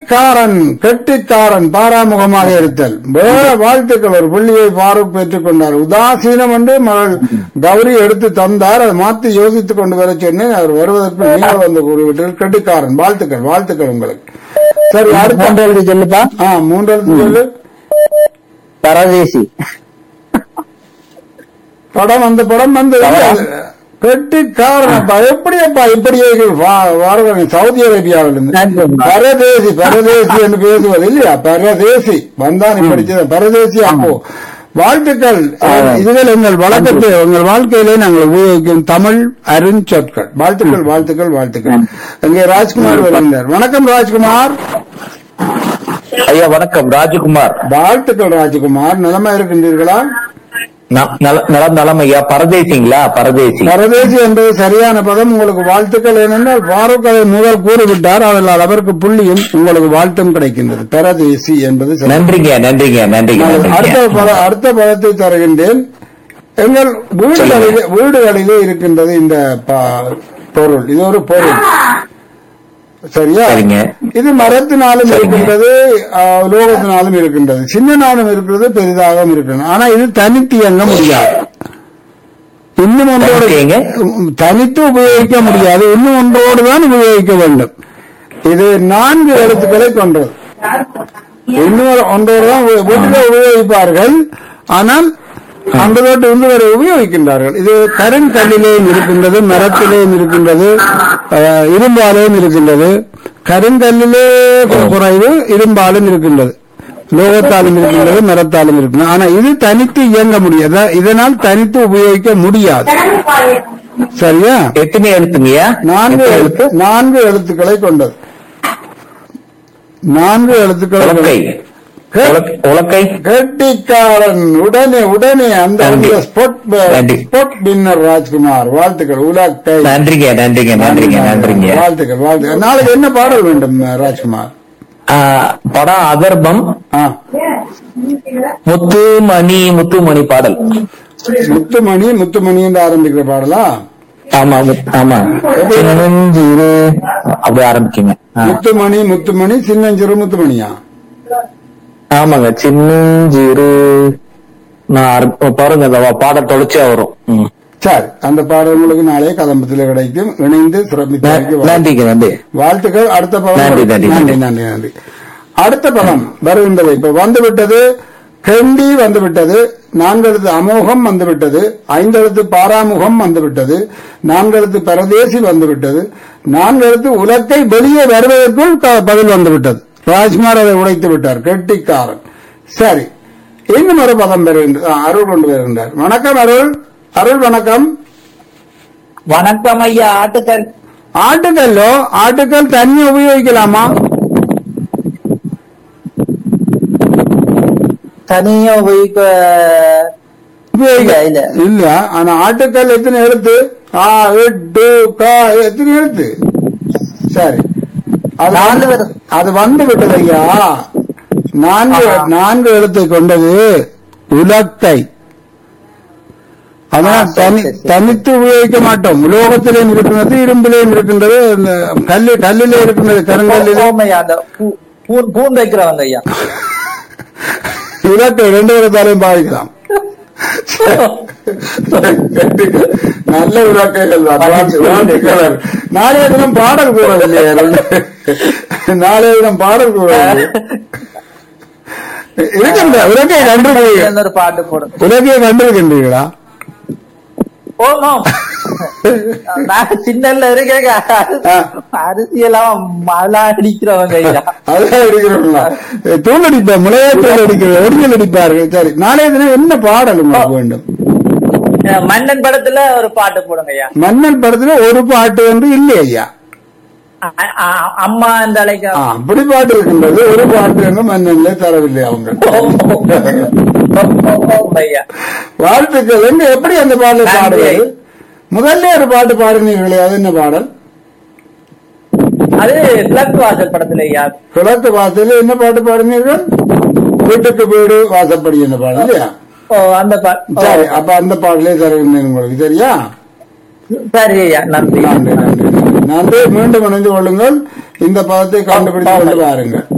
கெட்டிக்காரன் கெட்டிக்காரன் பாராமுகமாக இருத்தல் வேற வாழ்த்துக்கள் ஒரு புள்ளியை பாரூக் பெற்றுக் கொண்டார் உதாசீனம் என்று மகள் கௌரி எடுத்து தந்தார் அதை மாத்தி யோசித்துக் கொண்டு வர சொன்னேன் அவர் வருவதற்கு நீங்கள் வந்து கூறிவிட்டீர்கள் கெட்டிக்காரன் வாழ்த்துக்கள் வாழ்த்துக்கள் உங்களுக்கு சரி அடுத்த மூன்று எழுதி சொல்லுப்பா ஆ மூன்றாவது சொல்லு பரதேசி படம் அந்த படம் வந்து கெட்டிக்காரன் எப்படியப்பா இப்படியே வாரவங்க சவுதி அரேபியாவில் இருந்து நன்றி. பரதேசி பரதேசி என்று பேசுவது இல்லையா பரதேசி வந்தான் படிச்சது பரதேசி அப்போ வாழ்த்துக்கள் இதுகள் எங்கள் வழக்கத்தை உங்கள் வாழ்க்கையிலே நாங்கள் உபயோகிக்கும் தமிழ் அருஞ்சொற்கள் வாழ்த்துக்கள் வாழ்த்துக்கள் வாழ்த்துக்கள் இங்கே ராஜ்குமார் வருகின்றார் வணக்கம் ராஜ்குமார் ஐயா வணக்கம் ராஜகுமார் வாழ்த்துக்கள் ராஜ்குமார் நலமா இருக்கின்றீர்களா ந- நல- நலம் நலம் ஐயா பரதேசிங்களா பரதேசி பரதேசி என்பது சரியான பதம் உங்களுக்கு வாழ்த்துக்கள் ஏனென்றால் ஃபாரூக் அதை முதல் கூறிவிட்டார் அதனால் அவருக்கு புள்ளியும் உங்களுக்கு வாழ்த்தும் கிடைக்கின்றது பரதேசி என்பது சரி. நன்றிங்க நன்றிங்க நன்றிங்க நான் நன்றிங்க அடுத்த பத- அடுத்த பதத்தை தருகின்றேன் எங்கள் வீடுகளிலே வீடுகளிலே இருக்கின்றது இந்த ப- பொருள் இது ஒரு பொருள் சரியா சரிங்க. இது மரத்தினாலும் சரிங்க. இருக்கின்றது ஆ, லோகத்தினாலும் இருக்கின்றது சின்னனாலும் இருக்கிறது பெரிதாகவும் இருக்கின்றது ஆனா இது தனித்து இயங்க முடியாது இன்னும் ஒன்றோடு தனித்து இயங்க? தனித்து உபயோகிக்க முடியாது இன்னும் ஒன்றோடு தான் உபயோகிக்க வேண்டும் இது நான்கு எழுத்துக்களை கொண்டது இன்னொரு ஒன்றோடு தான் உப- வீட்டிலே உபயோகிப்பார்கள் ஆனால் அந்த ரோட்டு இருந்து வரை உபயோகிக்கின்றார்கள் இது கருங்கல்லிலேயும் இருக்கின்றது மரத்திலேயும் இருக்கின்றது அஹ், இரும்பாலையும் இருக்கின்றது கருங்கல்லிலே குறைவு இரும்பாலும் இருக்கின்றது லோகத்தாலும் இருக்கின்றது மரத்தாலும் இருக்கின்றது ஆனா இது தனித்து இயங்க முடியாது இதனால் தனித்து உபயோகிக்க முடியாது சரியா எத்தனை எழுத்துங்கய்யா நான்கு எத்தனை எழுத்து நான்கு எழுத்துக்களை கொண்டது நான்கு எழுத்துக்களை உலக்கை கொண்டது. உலக்- உலக்கை கெட்டிக்காரன் உடனே உடனே அந்த நன்றி. ஸ்பொட் நன்றி. ஸ்பொட் வின்னர் ராஜ்குமார் வாழ்த்துக்கள் உலக்கை நன்றிங்க நன்றிங்க நன்றிங்க நன்றிங்க வாழ்த்துக்கள் வாழ்த்துக்கள் நாளைக்கு என்ன பாடல் வேண்டும் ராஜ்குமார் ஆ, படம் அதர்பம் ஆ முத்து மணி முத்து மணி பாடல் முத்துமணி முத்துமணி என்று ஆரம்பிக்கிற பாடலா ஆமா மு- ஆமா சின்னஞ்சிறு அப்படி ஆரம்பிக்குங்க ஆ. முத்துமணி முத்துமணி சின்னஞ்சிறு முத்துமணியா ஆமாங்க சின்னஞ்சிறு நான் ஆரம்பி- பாருங்க அந்த பாடல் தொலைச்சா வரும் ம். சரி அந்த பாடல் உங்களுக்கு நாளைய கதம்பத்தில் கிடைக்கும் இணைந்து சிறப்பித்தமைக்கு ந- நன்றிங்க நன்றி வாழ்த்துக்கள் அடுத்த பதம் நன்றி, நன்றி, நன்றி நன்றி. நன்றி நன்றி அடுத்த பதம் வருகின்றது இப்ப வந்துவிட்டது கெண்டி வந்துவிட்டது நான்கெழுத்து அமோகம் வந்துவிட்டது ஐந்தெழுத்து பாராமுகம் வந்துவிட்டது நான்கெழுத்து பரதேசி வந்துவிட்டது நான்கெழுத்து உலக்கை வெளியே வருவதற்குள் க- பதில் வந்துவிட்டது ராஜ்குமார் அதை உடைத்து விட்டார் கெட்டிக்காரன் சரி இன்னும் ஒரு பதம் பெறுகின்ற ஆ, அருள் கொண்டு வருகின்றார் வணக்கம் அருள் அருள் வணக்கம் வணக்கம் ஐயா ஆட்டுக்கல் ஆட்டுக்கல்லோ ஆட்டுக்கல் தண்ணி உபயோகிக்கலாமா தனியா உபயோகிக்க உபயோகிக்க இல்ல, இல்ல. இல்ல ஆனா ஆட்டுக்கல் எத்தனை எழுத்து ஆ எட்டு கா எத்தனை எழுத்து சரி அது நாலு வந்து- வரும். அது வந்து விட்டது ஐயா நான்கு ஆஹா. நான்கு எழுத்தை கொண்டது உலக்கை அதனால் ஆ, சரி, தனி சரி, சரி. தனித்து உபயோகிக்க மாட்டோம் உலோகத்திலேயும் இருக்கின்றது இரும்பிலேயும் இருக்கின்றது இந்த கல்லு கல்லிலே இருக்கின்றது கருங்கல்லிலே ஐயா அந்த பூ- பூ- பூண்டு வைக்கிறவங்க ஐயா இலக்கை ரெண்டு விதத்தாலையும் பாதிக்கலாம் நல்ல விளக்கைகள் தான் வாழ்த்து- வாழ்த்துக்கள். நாளைய தினம் பாடல் கூறவில்லையே ரெண்டு. நாளைய தினம் பாடல் கூறவில்லை இருக்கின்ற உலகையை கண்டிருக்கிறீர்கள் ஒரு பாட்டு போடும் உலகையை கண்டிருக்கின்றீர்களா ஓ நோ நான் சின்னல்ல இருக்கேங்க ஆ. அரிசியெல்லாம் மழை அடிக்கிறவங்க ஐயா அதான் அடிக்கிறோம்ல தூள் அடிப்பார் முளையாற்றல் அடிக்கிறது ஒரிஜினல் அடிப்பார்கள் சரி நாளைய தினம் என்ன பாடல் உங்களுக்கு வேண்டும் அஹ் மன்னன் படத்துல ஒரு பாட்டு போடுங்க ஐயா மன்னன் படத்துல ஒரு பாட்டு என்று இல்லை ஐயா அ- அ- அம்மா இந்த அழைக்க ஆ, அப்படி பாட்டு இருக்கின்றது ஒரு பாட்டு என்று மன்னன்ல தரவில்லை அவங்க ஐயா வாழ்த்துக்கள் எங்க எப்படி அந்த பாடலை நன்றி. பாடுவது முதல்ல ஒரு பாட்டு பாடினீர்களே அது என்ன பாடல் அது கிழக்கு வாசல் படத்துல ஐயா கிழக்கு வாசல என்ன பாட்டு பாடினீர்கள் வீட்டுக்கு வீடு வாசப்படி என்ன பாடல் இல்லையா ஓ அந்த பாட்டு சரி அப்ப அந்த பாடலே தருகின்றேன் உங்களுக்கு சரியா சரி ஐயா நன்றி நன்றி நன்றி நன்றி மீண்டும் இணைந்து கொள்ளுங்கள் இந்த பதத்தை கண்டுபிடித்து கொண்டு வாருங்கள்